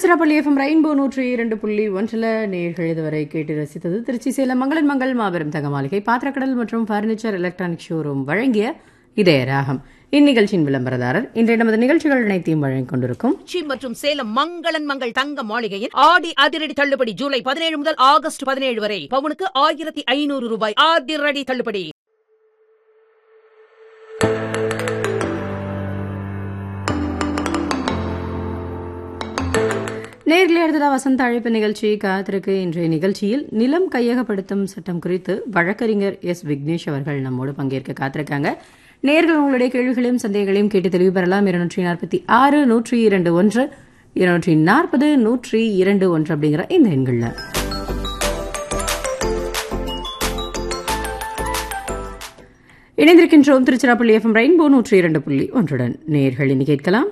Tiruchirappalli FM rainbow நூற்றி இரண்டு புள்ளி ஒன்றில் நேர்கள் இதுவரை கேட்டு ரசித்தது திருச்சி சேலம் மங்களன் மங்கள் மாபெரும் தங்க மாளிகை பாத்திரக்கடல் மற்றும் ஃபர்னிச்சர் எலக்ட்ரானிக் ஷோரூம் வழங்கிய இதய ராகம் இந்நிகழ்ச்சியின் விளம்பரதாரர் இன்றைய நமது நிகழ்ச்சிகள் அனைத்தையும் வழங்கிக் கொண்டிருக்கும் திருச்சி மற்றும் சேலம் மங்களன் மங்கள் தங்க மாளிகையில் ஆடி அதிரடி தள்ளுபடி ஜூலை பதினேழு முதல் ஆகஸ்ட் பதினேழு வரை பவுனுக்கு ஆயிரத்தி ஐநூறு ரூபாய் அதிரடி தள்ளுபடி நேரில் அடுத்ததா வசந்த அழைப்பு நிகழ்ச்சி காத்திருக்கு இன்றைய நிகழ்ச்சியில் நிலம் கையகப்படுத்தும் சட்டம் குறித்து வழக்கறிஞர் எஸ் விக்னேஷ் அவர்கள் நம்மோடு பங்கேற்க காத்திருக்காங்க நேர்கள் உங்களுடைய கேள்விகளையும் சந்தேகங்களையும் கேட்டு தெளிவு பெறலாம் இருநூற்றி நாற்பத்தி ஆறு நூற்றி இரண்டு ஒன்று இருநூற்றி நாற்பது நூற்றி இரண்டு ஒன்று அப்படிங்கிற இந்த எண்களில் இணைந்திருக்கின்றோம் திருச்சிராப்பள்ளி எஃப்எம் ரெயின்போ நூற்றி இரண்டு புள்ளி ஒன்றுடன் நேர்கள் இனி கேட்கலாம்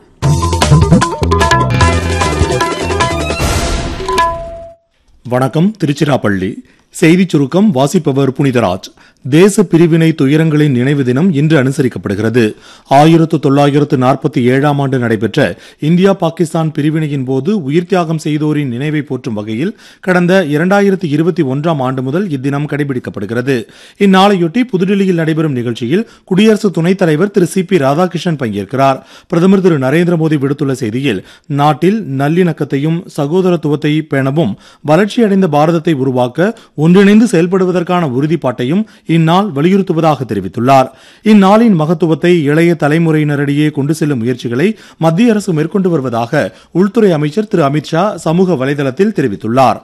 வணக்கம் திருச்சிராப்பள்ளி செய்திச் சுருக்கம் வாசிப்பவர் புனிதராஜ் தேச பிரிவினை துயரங்களின் நினைவு தினம் இன்று அனுசரிக்கப்படுகிறது ஆயிரத்து தொள்ளாயிரத்து நாற்பத்தி ஏழாம் ஆண்டு நடைபெற்ற இந்தியா பாகிஸ்தான் பிரிவினையின் போது உயிர் தியாகம் செய்தோரின் நினைவை போற்றும் வகையில் கடந்த இரண்டாயிரத்தி இருபத்தி ஒன்றாம் ஆண்டு முதல் இத்தினம் கடைபிடிக்கப்படுகிறது இந்நாளையொட்டி புதுடில்லியில் நடைபெறும் நிகழ்ச்சியில் குடியரசு துணைத் தலைவர் திரு சி பி ராதாகிருஷ்ணன் பங்கேற்கிறார் பிரதமர் திரு நரேந்திர மோடி விடுத்துள்ள செய்தியில் நாட்டில் நல்லிணக்கத்தையும் சகோதரத்துவத்தை பேணவும் வளர்ச்சியடைந்த பாரதத்தை உருவாக்க ஒன்றிணைந்து செயல்படுவதற்கான உறுதிப்பாட்டையும் இந்நாள் வலியுறுத்துவதாக தெரிவித்துள்ளார் இந்நாளின் மகத்துவத்தை இளைய தலைமுறையினரிடையே கொண்டு செல்லும் முயற்சிகளை மத்திய அரசு மேற்கொண்டு வருவதாக உள்துறை அமைச்சர் திரு அமித்ஷா சமூக வலைதளத்தில் தெரிவித்துள்ளார்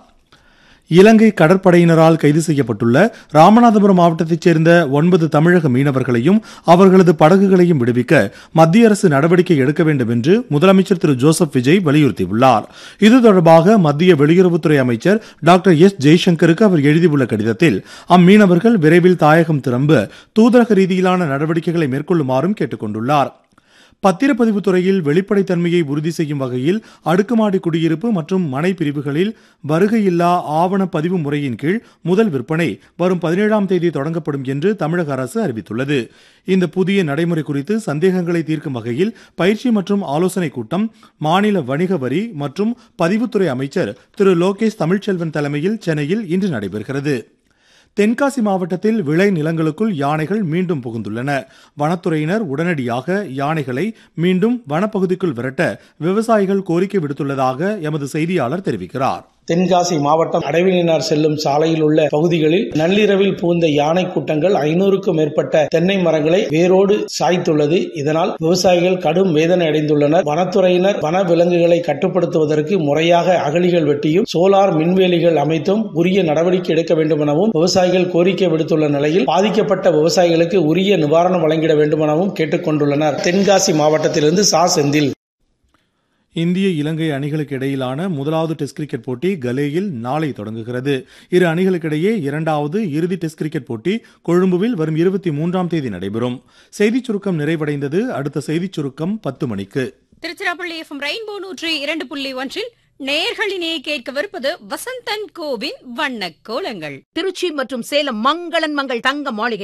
இலங்கை கடற்படையினரால் கைது செய்யப்பட்டுள்ள ராமநாதபுரம் மாவட்டத்தைச் சேர்ந்த ஒன்பது தமிழக மீனவர்களையும் அவர்களது படகுகளையும் விடுவிக்க மத்திய அரசு நடவடிக்கை எடுக்க வேண்டும் என்று முதலமைச்சர் திரு ஜோசப் விஜய் வலியுறுத்தியுள்ளார் இது தொடர்பாக மத்திய வெளியுறவுத்துறை அமைச்சர் டாக்டர் எஸ் ஜெய்சங்கருக்கு அவர் எழுதியுள்ள கடிதத்தில் அம்மீனவர்கள் விரைவில் தாயகம் திரும்ப தூதரக ரீதியிலான நடவடிக்கைகளை மேற்கொள்ளுமாறும் கேட்டுக் கொண்டுள்ளார் பத்திரப்பதிவு துறையில் வெளிப்படைத்தன்மையை உறுதி செய்யும் வகையில் அடுக்குமாடி குடியிருப்பு மற்றும் மனை பிரிவுகளில் வருகையில்லா ஆவண பதிவு முறையின் கீழ் முதல் விற்பனை வரும் பதினேழாம் தேதி தொடங்கப்படும் என்று தமிழக அரசு அறிவித்துள்ளது இந்த புதிய நடைமுறை குறித்து சந்தேகங்களை தீர்க்கும் வகையில் பயிற்சி மற்றும் ஆலோசனைக் கூட்டம் மாநில வணிக வரி மற்றும் பதிவுத்துறை அமைச்சர் திரு லோகேஷ் தமிழ்ச்செல்வன் தலைமையில் சென்னையில் இன்று நடைபெறுகிறது தென்காசி மாவட்டத்தில் விளை நிலங்களுக்குள் யானைகள் மீண்டும் புகுந்துள்ளன வனத்துறையினர் உடனடியாக யானைகளை மீண்டும் வனப்பகுதிக்குள் விரட்ட விவசாயிகள் கோரிக்கை விடுத்துள்ளதாக எமது செய்தியாளர் தெரிவிக்கிறார் தென்காசி மாவட்டம் அடைவினார் செல்லும் சாலையில் உள்ள பகுதிகளில் நள்ளிரவில் புகுந்த யானை கூட்டங்கள் ஐநூறுக்கும் மேற்பட்ட தென்னை மரங்களை வேரோடு சாய்த்துள்ளது இதனால் விவசாயிகள் கடும் வேதனை அடைந்துள்ளனர் வனத்துறையினர் வன விலங்குகளை கட்டுப்படுத்துவதற்கு முறையாக அகழிகள் வெட்டியும் சோலார் மின்வேலிகள் அமைத்தும் உரிய நடவடிக்கை எடுக்க வேண்டும் எனவும் விவசாயிகள் கோரிக்கை விடுத்துள்ள நிலையில் பாதிக்கப்பட்ட விவசாயிகளுக்கு உரிய நிவாரணம் வழங்கிட வேண்டும் எனவும் கேட்டுக் கொண்டுள்ளனர் தென்காசி மாவட்டத்திலிருந்து சா செந்தில் இந்திய இலங்கை அணிகளுக்கு இடையிலான முதலாவது டெஸ்ட் கிரிக்கெட் போட்டி கலேயில் நாளை தொடங்குகிறது இரு அணிகளுக்கிடையே இரண்டாவது இறுதி டெஸ்ட் கிரிக்கெட் போட்டி கொழும்புவில் வரும் இருபத்தி மூன்றாம் தேதி நடைபெறும் செய்திச் சுருக்கம் நிறைவடைந்தது அடுத்த செய்திச் சுருக்கம் பத்து மணிக்கு திருச்சிராப்பள்ளி எஃப்எம் ரெயின்போ நூற்றி இரண்டு புள்ளி ஒன்றில் நேர்களினே கேட்கவிருப்பது வசந்தன் கோவின் வண்ணக் கோலங்கள் திருச்சி மற்றும் சேலம் மங்களன் மங்கள் தங்க மாளிகை